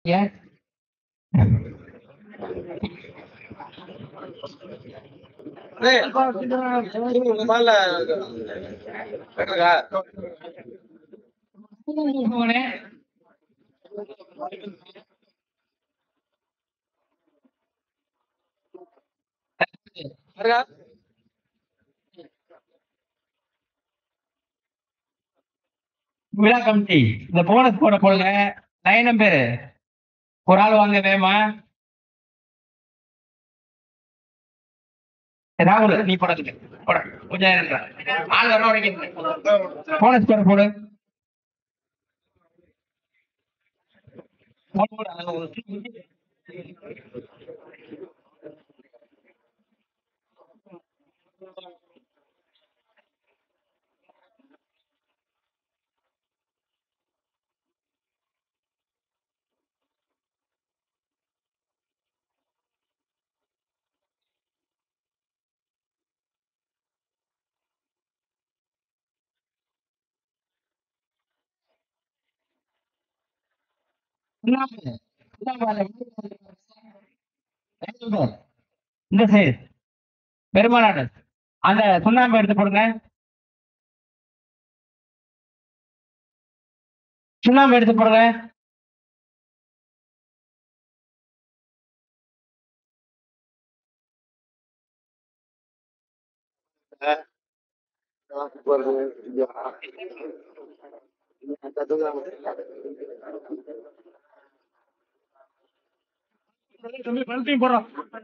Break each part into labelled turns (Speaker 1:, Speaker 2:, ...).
Speaker 1: ஏன்
Speaker 2: ஏய், உங்க பால்ல இருக்கா?
Speaker 1: போனே
Speaker 2: இருக்கா?
Speaker 1: விழா கமிட்டி இந்த போனஸ் போட போடுங்க நயனம் பேரு ஒரு ஆள் வாங்க வேமா ராகுல் நீ போடாதுங்க போட கொஞ்சம் நேரம் இருடா. ஆள் வர வரைக்கும் போனஸ் போட போடு போடு, போடு. அது ஒரு சுண்ணாம்பு. சுண்ணாம்பு அந்த இந்த சைடு பெருமாநாடு அந்த சுண்ணாம்பு எடுத்து போடுங்க சுண்ணாம்பு எடுத்து போடுங்க
Speaker 2: தம்பி, பணத்தையும் போடுறோம்.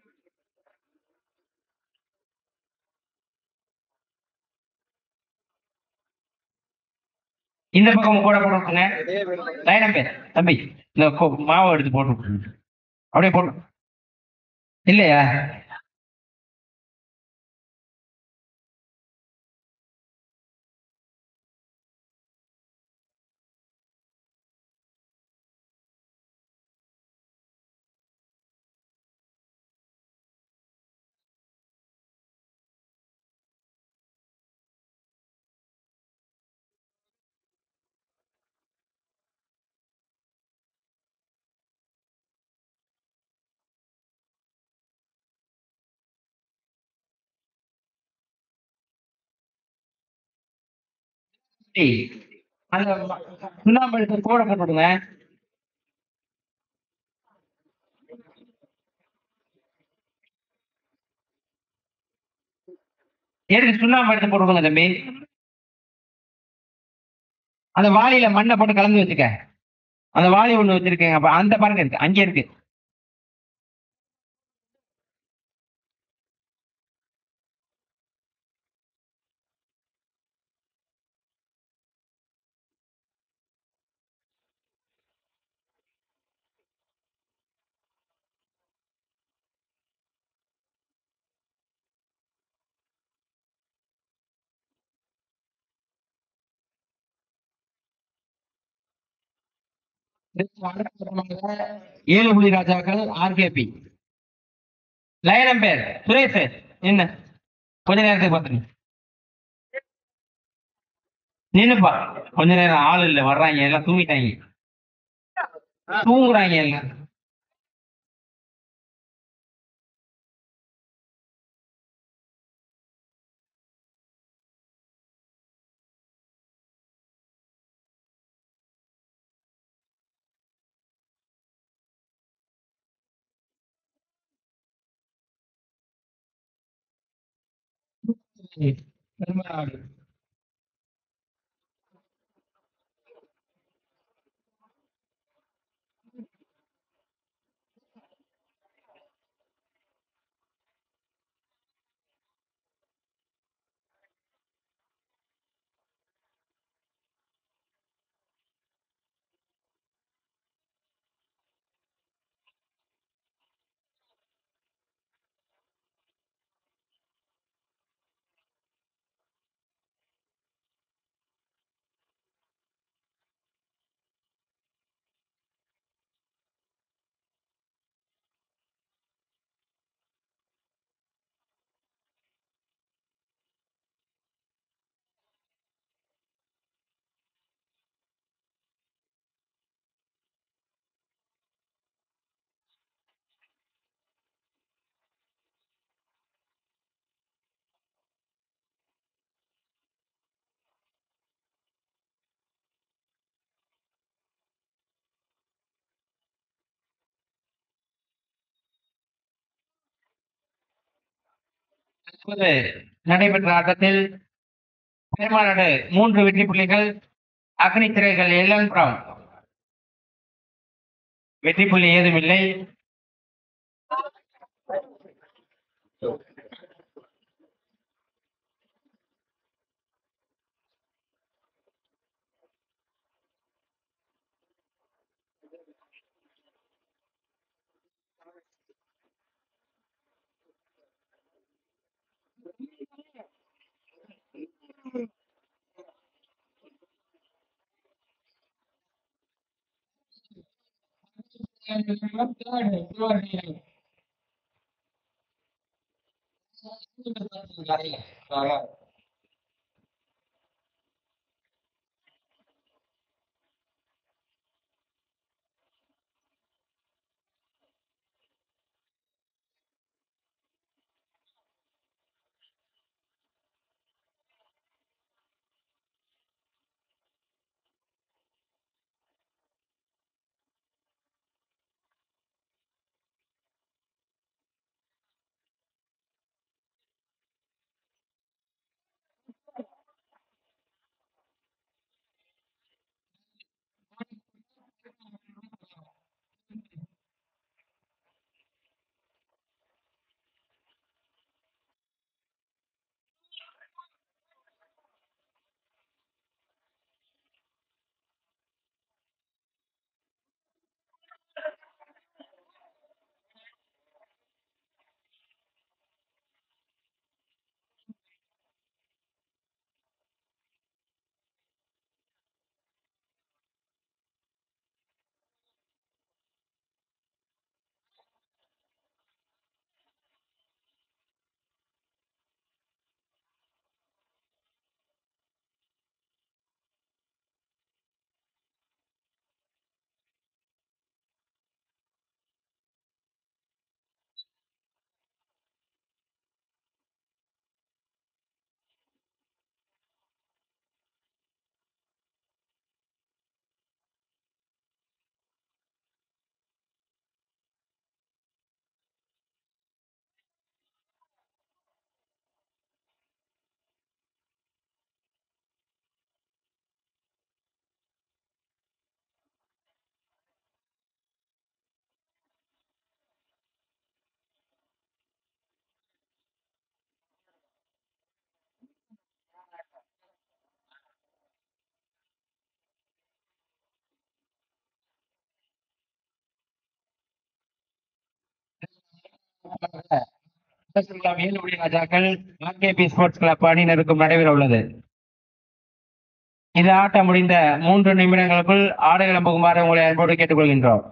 Speaker 1: இந்த பக்கம் கூட போட்டுருங்க லைனம் பேர் தம்பி இந்த கொ- மாவை எடுத்து போட்டு விட்டுருங்க. அப்படியே போட்டு இல்லையா ஏய், அந்த ம- சுண்ணாம்பு எடுத்து கூட போட்டு விடுங்க எடுத்து சுண்ணாம்பு எடுத்து போட்டு விடுங்க தம்பி அந்த வாளியில மண்ணை போட்டு கலந்து வச்சுக்க அந்த வாளி ஒண்ணு வச்சிருக்கேங்க அப்ப அந்த பாருங்க இருக்கு அங்கே இருக்கு ஏழு புலி ராஜாக்கள் ஆர்கேபி லயனம் பேர் சுரேஷ் என்ன கொஞ்ச நேரத்துக்கு பார்த்துங்க நின்னுப்பா கொஞ்ச நேரம் ஆள் இல்ல வர்றாங்க எல்லாம் தூங்கிட்டாங்க தூங்குறாங்க எல்லாம் பெருமாள் இப்போது நடைபெற்ற ஆட்டத்தில் பெருமாநாடு மூன்று வெற்றி புள்ளிகள் அக்னி திரைகள் எல்லன் பிரவுன் வெற்றி புள்ளி ஏதுமில்லை வேலுடைய ராஜாக்கள் ஆர்கேபி ஸ்போர்ட்ஸ் கிளப் அணியினருக்கும் நடைபெற உள்ளது இது ஆட்டம் முடிந்த மூன்று நிமிடங்களுக்குள் ஆடுகளம் புகுமாறு உங்களை அன்போடு கேட்டுக்கொள்கின்றோம்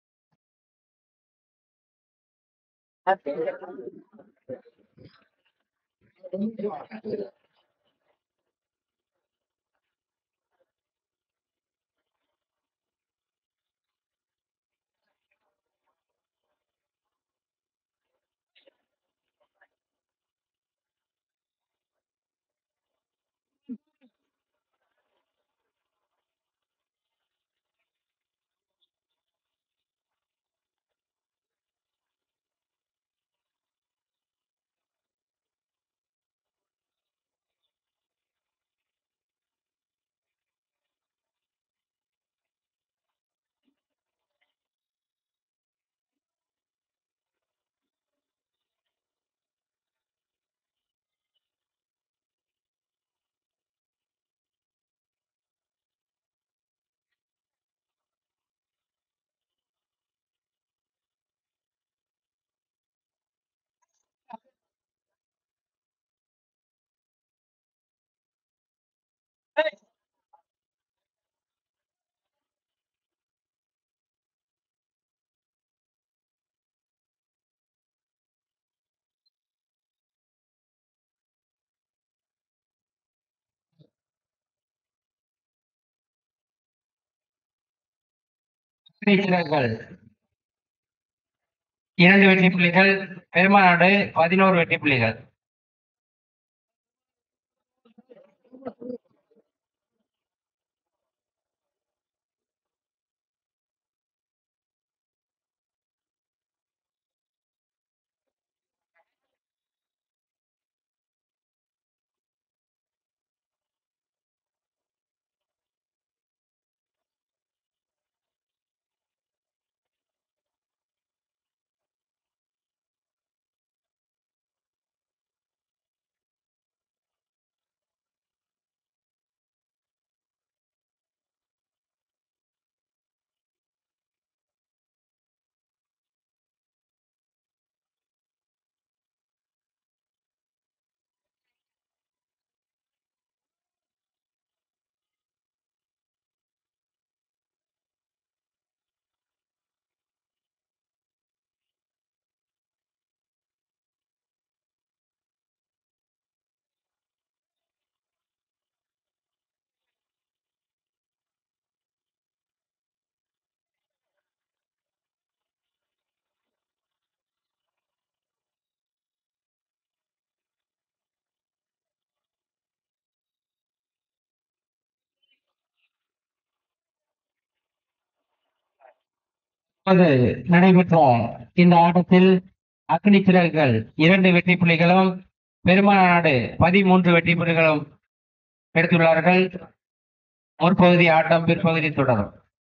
Speaker 1: வீரர்கள் இரண்டு வெற்றி புள்ளிகள் பெருமாநாடு பதினோரு வெற்றி புள்ளிகள் இப்போது நடைபெற்ற இந்த ஆட்டத்தில் அக்னி சிறகுகள் இரண்டு வெற்றி புள்ளிகளும் பெருமாநாடு பதிமூன்று வெற்றி புள்ளிகளும் எடுத்துள்ளார்கள் முற்பகுதி ஆட்டம் பிற்பகுதி தொடரும்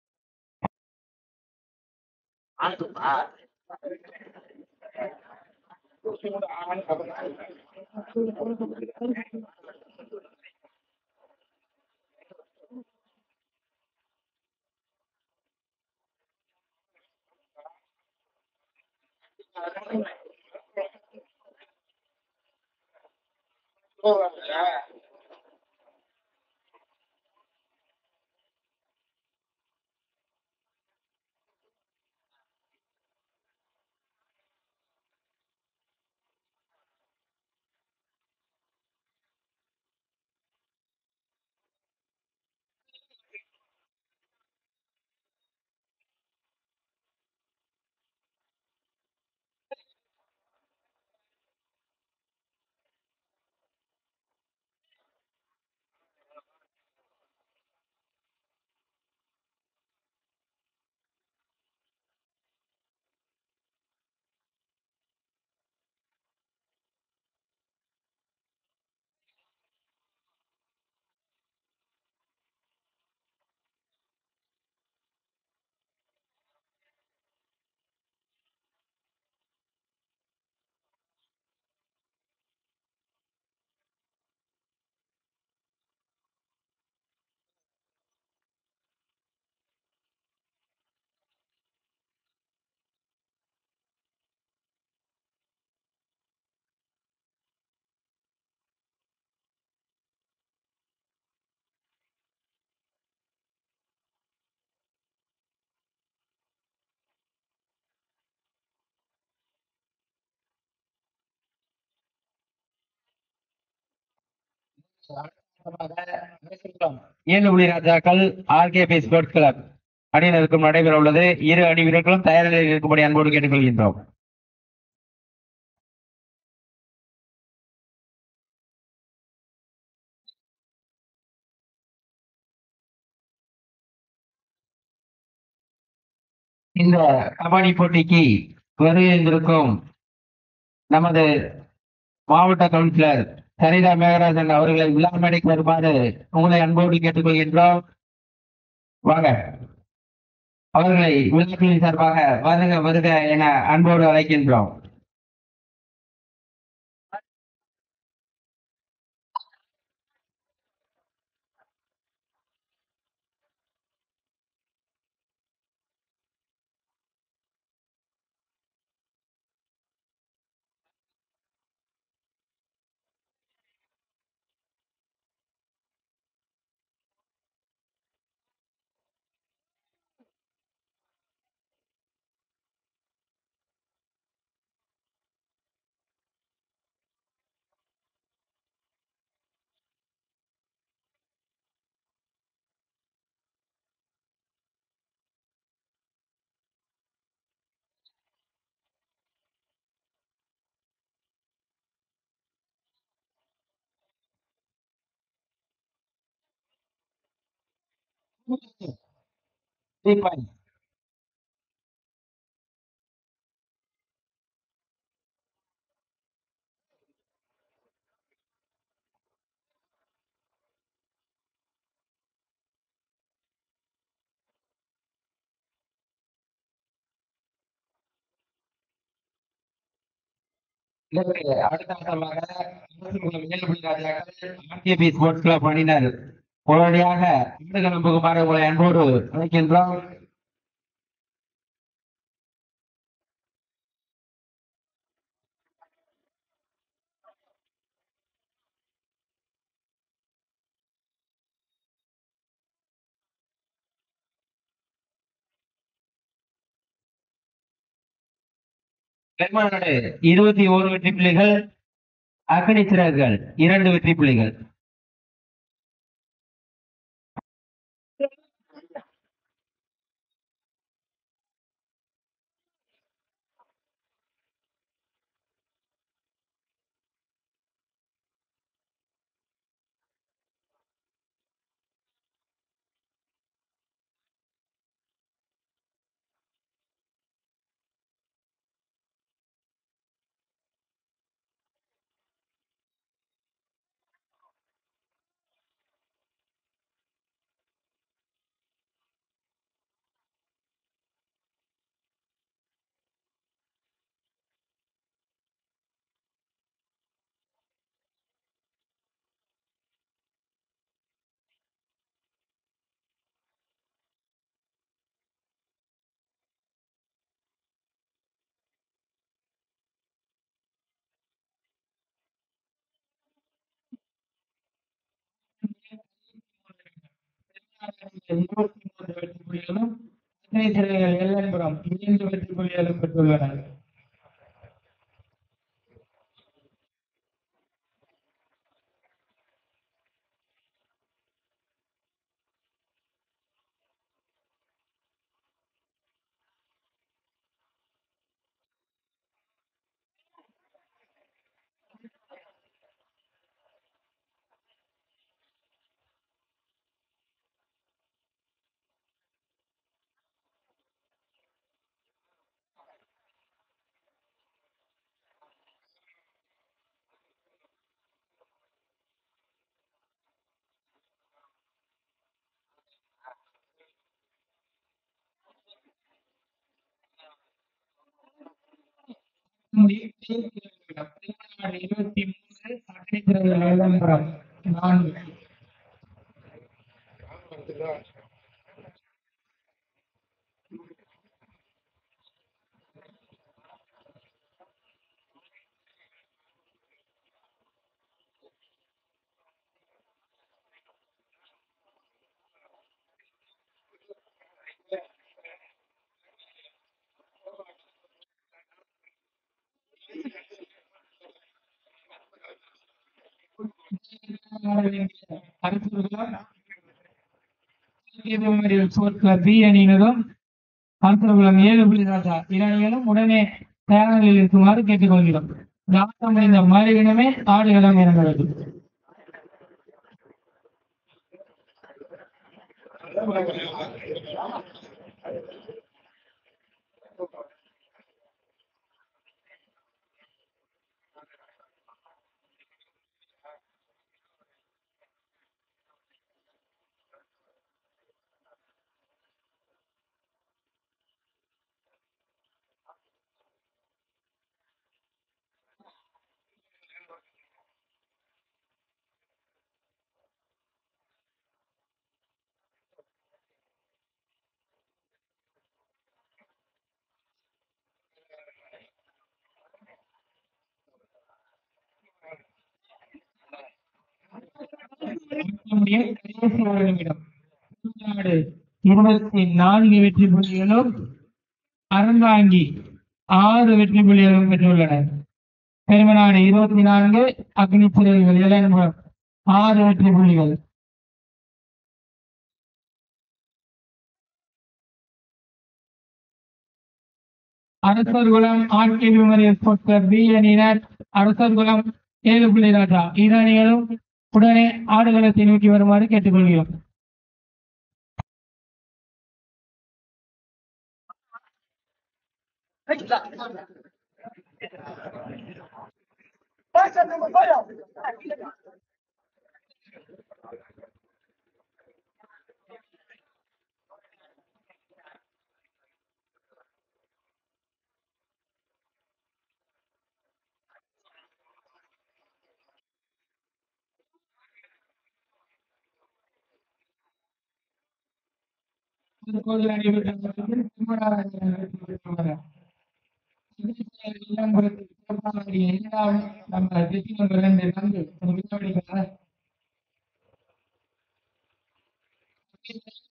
Speaker 1: ஏழு புள்ளி ராஜாக்கள் ஆர்கேபி ஸ்போர்ட்ஸ் கிளப் அணியினருக்கும் நடைபெற உள்ளது இரு அணி வீரர்களும் தயார் நிலையில் இருக்கும்படி அன்போடு கேட்டுக்கொள்கின்றோம் இந்த கபடி போட்டிக்கு வருகின்றிருக்கும் நமது மாவட்ட கவுன்சிலர் சரிதா மேகராஜன் அவர்களை விழா மேடைக்கு வருமாறு உங்களை அன்போடு கேட்டுக்கொள்கின்றோம் வாங்க அவர்களை விழாக்களின் சார்பாக வருக வருக என அன்போடு அழைக்கின்றோம் தீபன் இதற்கு அடுத்த ஆட்டமாக ஆர்கேபி ஸ்போர்ட்ஸ் கிளப் அணியினர் உடனடியாக ஆடுகளம் புகுமாறு உங்களை அன்போடு அழைக்கின்றோம் பெருமாநாடு இருபத்தி ஓரு வெற்றி புள்ளிகள் அக்னி சிறகுகள் இரண்டு வெற்றி புள்ளிகள்
Speaker 3: இருபத்தி மூன்று வெற்றி புள்ளிகளும் சென்னை சிறைகள் எல்லன்புரம் இரண்டு வெற்றி புள்ளிகளும் பெற்றுள்ளனர் இருபத்தி மூன்று சென்னை சிறைகள் எல்லன்புரம் நான்கு பி அணியினரும் ஆந்திரகுளம் ஏழு புள்ளி ராஜா இரு அணிகளும் உடனே தயாரில் இருக்குமாறு கேட்டுக்கொள்கிறோம் இந்த ஆட்டம் முடிந்த மறுதினமே ஆடுகளம் இறங்குகிறது நம்முடைய கடைசி ஒரு நிமிடம் தமிழ்நாடு இருபத்தி நான்கு வெற்றி புள்ளிகளும் அறந்தாங்கி ஆறு வெற்றி புள்ளிகளும் பெற்றுள்ளனர் பெருமநாடு இருபத்தி நான்கு அக்னி சிறைகள் இளைஞர் ஆறு வெற்றி புள்ளிகள் அரசர்குளம் ஆட்சி விமரில் ஸ்போர்ட்ஸ் பி அணியினர் அரசர்குளம் ஏழு புள்ளி ராஜா இரு அணிகளும் உடனே ஆடுகளத்தை நோக்கி வருமாறு கேட்டுக்கொள்கிறோம் தற்போது நடைபெற்ற போட்டியில் திருமணம் நடைபெற்றுள்ளன. இளம்பரத்தில் சிறப்பான இரண்டாவது நம்ம வெற்றி கொண்ட இரண்டு நான்கு ஒரு வினாடிகளாக